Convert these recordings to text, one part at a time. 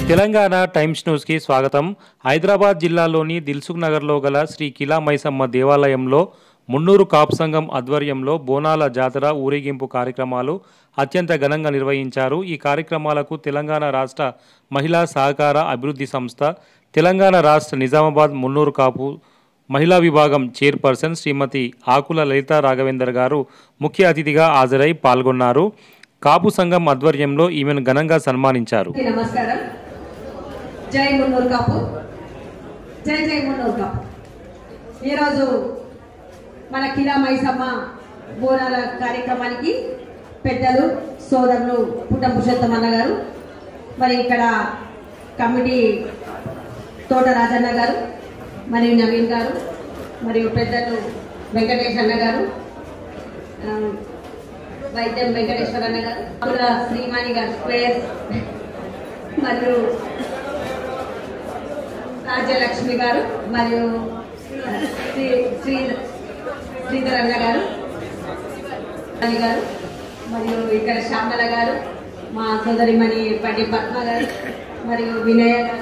Telangana times న్యూస్కి స్వాగతం హైదరాబాద్ జిల్లాలోని దిల్సుఖ్ నగర్లో గల శ్రీ కిలా మైసమ్మ దేవాలయంలో మున్నూరు కాపు సంఘం ఆధ్వర్యంలో బోనాల జాతర ఊరేగింపు కార్యక్రమాలు అత్యంత ఘనంగా నిర్వహించారు ఈ కార్యక్రమాలకు తెలంగాణ రాష్ట్ర మహిళా సహకార అభివృద్ధి సంస్థ తెలంగాణ రాష్ట్ర నిజామాబాద్ మున్నూరు కాపు మహిళా విభాగం చైర్పర్సన్ శ్రీమతి ఆకుల లలిత రాఘవేందర్ గారు ముఖ్య అతిథిగా హాజరై పాల్గొన్నారు కాపు సంఘం ఆధ్వర్యంలో ఈమెను ఘనంగా సన్మానించారు అందరికీ నమస్కారం జై మున్నూరు కాపు జై జై మున్నూరు కాపు ఈరోజు మన కిలా మైసమ్మ బోనాల కార్యక్రమానికి పెద్దలు సోదరులు పుట్ట పురుషోత్తమ అన్న గారు మరి ఇక్కడ కమిటీ తోట రాజన్న గారు మరియు నవీన్ గారు మరియు పెద్దలు వెంకటేష్ అన్న గారు ఆ, వైద్యం వెంకటేశ్వర అన్న గారు అమల శ్రీమాని గారు స్క్వేర్ మరియు రాజ్యలక్ష్మి గారు మరియు శ్రీ శ్రీ శ్రీధర్ అన్న గారు అని గారు మరియు ఇక్కడ శ్యామల గారు మా సోదరిమణి పండి పద్మ గారు మరియు వినయ గారు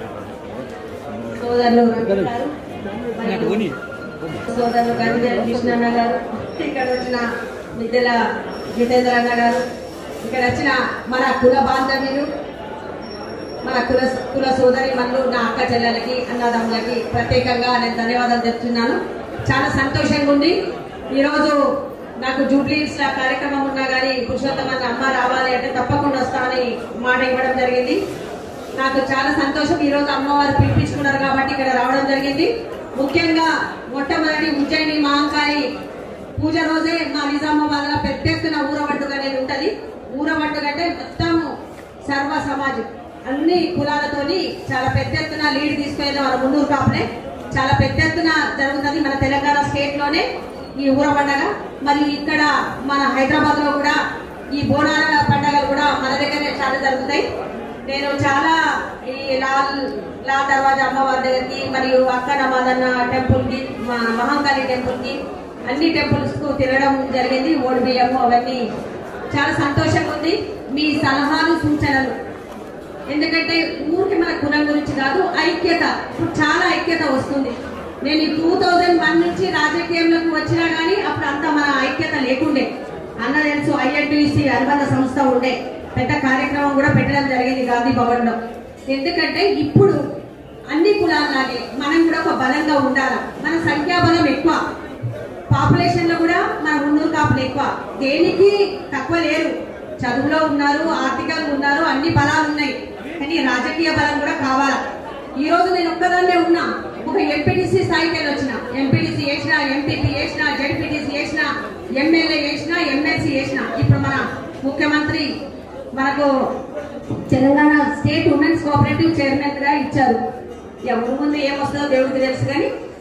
సోదరులు రవి గారు మరియు సోదరులు గంజల్ కృష్ణన్న గారు ఇక్కడ వచ్చిన మిద్దెల జితేంద్ర అన్న గారు ఇక్కడ వచ్చిన మన కుల బాంధవ్యులు మన కుల కుల సోదరి మనులు నా అక్క చెల్లెలకి అన్నదమ్ములకి ప్రత్యేకంగా నేను ధన్యవాదాలు చెప్తున్నాను చాలా సంతోషంగా ఉంది ఈరోజు నాకు జూబ్లీస్ కార్యక్రమం ఉన్నా కానీ పురుషోత్తమ అమ్మ రావాలి అంటే తప్పకుండా వస్తామని మాట ఇవ్వడం జరిగింది నాకు చాలా సంతోషం ఈ రోజు అమ్మవారు పిలిపించుకున్నారు కాబట్టి ఇక్కడ రావడం జరిగింది ముఖ్యంగా మొట్టమొదటి ఉజ్జయిని మహంకాళి పూజ రోజే మా నిజామాబాద్ లో పెద్ద ఎత్తున ఊరవడ్డుగా అనేది ఉంటది ఊరవడ్డుగా అంటే మొత్తం సర్వ సమాజం అన్ని కులాలతోని చాలా పెద్ద ఎత్తున లీడ్ తీసుకెళ్ళిన మన ముందూరు కాపులే చాలా పెద్ద ఎత్తున జరుగుతుంది మన తెలంగాణ స్టేట్ లోనే ఈ ఊర పండగ మరియు ఇక్కడ మన హైదరాబాద్ లో కూడా ఈ బోనాల పండగలు కూడా మన దగ్గరే చాలా జరుగుతాయి నేను చాలా ఈ లాల్ లాల్ దర్వాజా అమ్మవారి దగ్గరికి మరియు అక్క నమాదన్న టెంపుల్ కి మా మహంకాళి టెంపుల్ కి అన్ని టెంపుల్స్ కు తిరగడం జరిగింది ఓడి బియ్యము అవన్నీ చాలా సంతోషంగా ఉంది మీ సలహాలు సూచనలు ఎందుకంటే ఊరికి మన కులం గురించి కాదు ఐక్యత ఇప్పుడు చాలా ఐక్యత వస్తుంది నేను ఈ టూ థౌజండ్ వన్ నుంచి రాజకీయంలోకి వచ్చినా కానీ అప్పుడు అంత మన ఐక్యత లేకుండే అన్న తెలుసు ఐఎన్టీసీ అనుబంధ సంస్థ ఉండే పెద్ద కార్యక్రమం కూడా పెట్టడం జరిగింది గాంధీ భవన్ లో ఎందుకంటే ఇప్పుడు అన్ని కులాలాగే మనం కూడా ఒక బలంగా ఉండాలి మన సంఖ్యాబలం ఎక్కువ పాపులేషన్ లో కూడా మన ఉన్నూరు కాపులు ఎక్కువ దేనికి తక్కువ లేరు చదువులో ఉన్నారు ఆర్థికంగా ఉన్నారు అన్ని బలాలు ఉన్నాయి కానీ రాజకీయ బలం కూడా కావాలా ఈ రోజు నేను ఒక్కదాన్నే ఉన్నా ఒక ఎంపీటీసీ స్థాయికి వెళ్ళి వచ్చిన ఎంపీటీసీ చేసిన ఎంపీపీ చేసిన జడ్పీటీసీ చేసిన ఎమ్మెల్యే చేసిన ఎమ్మెల్సీ చేసిన ఇప్పుడు మన ముఖ్యమంత్రి మనకు Telangana state women's cooperative chairman గా ఇచ్చారు ఎవరి ముందు ఏమొస్తుందో దేవుడికి తెలుసు కానీ